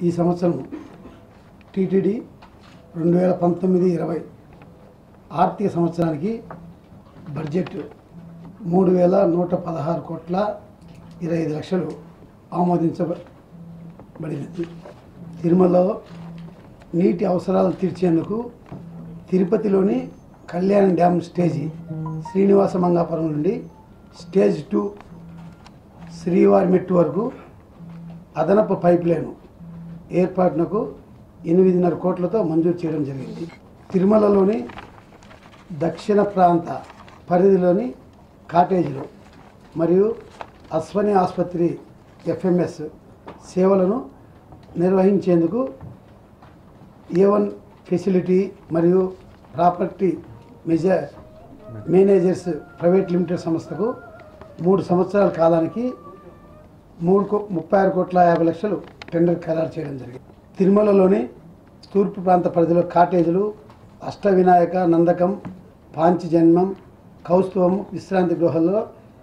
ఈ సంవత్సరం టీటీడీ రెండు వేల పంతొమ్మిది ఇరవై ఆర్థిక సంవత్సరానికి బడ్జెట్ మూడు వేల నూట పదహారు కోట్ల ఇరవై ఐదు లక్షలు ఆమోదించబడినది తిరుమలలో నీటి అవసరాలు తీర్చేందుకు తిరుపతిలోని కళ్యాణ్ డ్యామ్ స్టేజీ శ్రీనివాస మంగాపురం నుండి స్టేజ్ టూ శ్రీవారి మెట్టు వరకు అదనపు పైప్ లైన్ ఏర్పాటునకు ఎనిమిదిన్నర కోట్లతో మంజూరు చేయడం జరిగింది తిరుమలలోని దక్షిణ ప్రాంత పరిధిలోని కాటేజీలు మరియు అశ్వని ఆసుపత్రి ఎఫ్ఎంఎస్ సేవలను నిర్వహించేందుకు ఏ వన్ ఫెసిలిటీ మరియు property measure managers private limited సంస్థకు మూడు సంవత్సరాల కాలానికి మూడు కో ముప్పై ఆరు కోట్ల యాభై లక్షలు టెండర్ ఖరారు చేయడం జరిగింది తిరుమలలోని తూర్పు ప్రాంత పరిధిలో కాటేజీలు అష్టవినాయక నందకం పాంచజన్మం కౌస్తువం విశ్రాంతి గృహాల్లో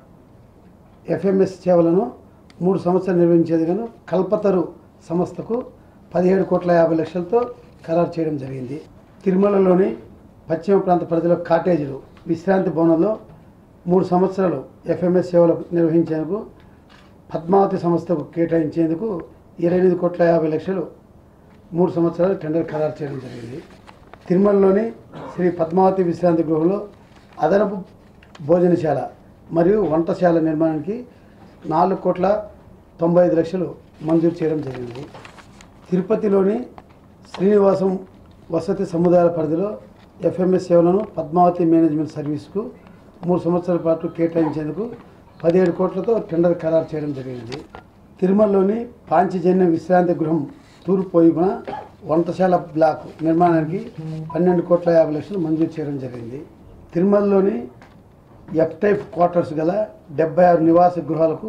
ఎఫ్ఎంఎస్ సేవలను మూడు సంవత్సరాలు నిర్వహించేందుకు కల్పతరు సంస్థకు పదిహేడు కోట్ల యాభై లక్షలతో ఖరారు చేయడం జరిగింది తిరుమలలోని పశ్చిమ ప్రాంత పరిధిలో కాటేజీలు విశ్రాంతి భవనంలో మూడు సంవత్సరాలు ఎఫ్ఎంఎస్ సేవలు నిర్వహించేందుకు పద్మావతి సంస్థకు కేటాయించేందుకు ఇరవై ఎనిమిది కోట్ల యాభై లక్షలు మూడు సంవత్సరాలు టెండర్ ఖరారు చేయడం జరిగింది తిరుమలలోని శ్రీ పద్మావతి విశ్రాంతి గృహంలో అదనపు భోజనశాల మరియు వంటశాల నిర్మాణానికి నాలుగు కోట్ల తొంభై ఐదు లక్షలు మంజూరు చేయడం జరిగింది తిరుపతిలోని శ్రీనివాసం వసతి సముదాయాల పరిధిలో ఎఫ్ఎంఎస్ సేవలను పద్మావతి మేనేజ్మెంట్ సర్వీస్కు మూడు సంవత్సరాల పాటు కేటాయించేందుకు పదిహేడు కోట్లతో టెండర్ ఖరారు చేయడం జరిగింది తిరుమలలోని పాంచజన్య విశ్రాంతి గృహం తూర్పు వైపున వంటశాల బ్లాక్ నిర్మాణానికి పన్నెండు కోట్ల యాభై లక్షలు మంజూరు చేయడం జరిగింది తిరుమలలోని ఎఫ్ టైప్ క్వార్టర్స్ గల డెబ్బై ఆరు నివాస గృహాలకు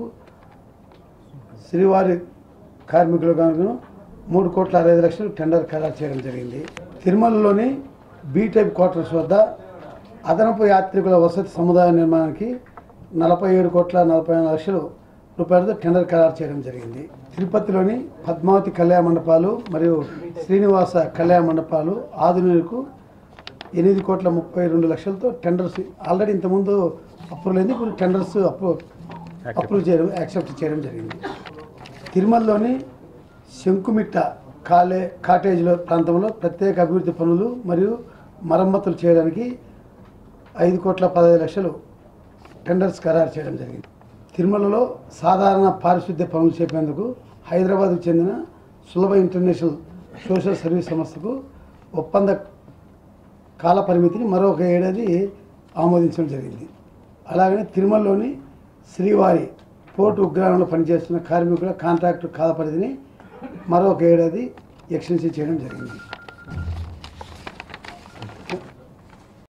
శ్రీవారి కార్మికుల గాను మూడు కోట్ల అరవై ఐదు లక్షలు టెండర్ ఖరారు చేయడం జరిగింది తిరుమలలోని బీ టైప్ క్వార్టర్స్ వద్ద అదనపు యాత్రికుల వసతి సముదాయ నిర్మాణానికి నలభై ఏడు కోట్ల నలభై నాలుగు లక్షలు రూపాయలతో టెండర్ ఖరారు చేయడం జరిగింది తిరుపతిలోని పద్మావతి కళ్యాణ మండపాలు మరియు శ్రీనివాస కళ్యాణ మండపాలు ఆధునికు ఎనిమిది కోట్ల ముప్పై రెండు లక్షలతో టెండర్స్ ఆల్రెడీ ఇంతకుముందు అప్రూవల్ అయింది ఇప్పుడు టెండర్స్ అప్రూవ్ అప్రూవ్ చేయడం యాక్సెప్ట్ చేయడం జరిగింది తిరుమలలోని శంకుమిట్ట కాలే కాటేజ్లో ప్రాంతంలో ప్రత్యేక అభివృద్ధి పనులు మరియు మరమ్మతులు చేయడానికి ఐదు కోట్ల పదహైదు లక్షలు టెండర్స్ ఖరారు చేయడం జరిగింది తిరుమలలో సాధారణ పారిశుద్ధ్య పనులు చేపేందుకు హైదరాబాద్కు చెందిన సులభ ఇంటర్నేషనల్ సోషల్ సర్వీస్ సంస్థకు ఒప్పంద కాల పరిమితిని మరొక ఏడాది ఆమోదించడం జరిగింది అలాగనే తిరుమలలోని శ్రీవారి పోర్టు ఉగ్రామంలో పనిచేస్తున్న కార్మికుల కాంట్రాక్టు కాల పరిధిని మరొక ఏడాది ఎక్స్టెన్షన్ చేయడం జరిగింది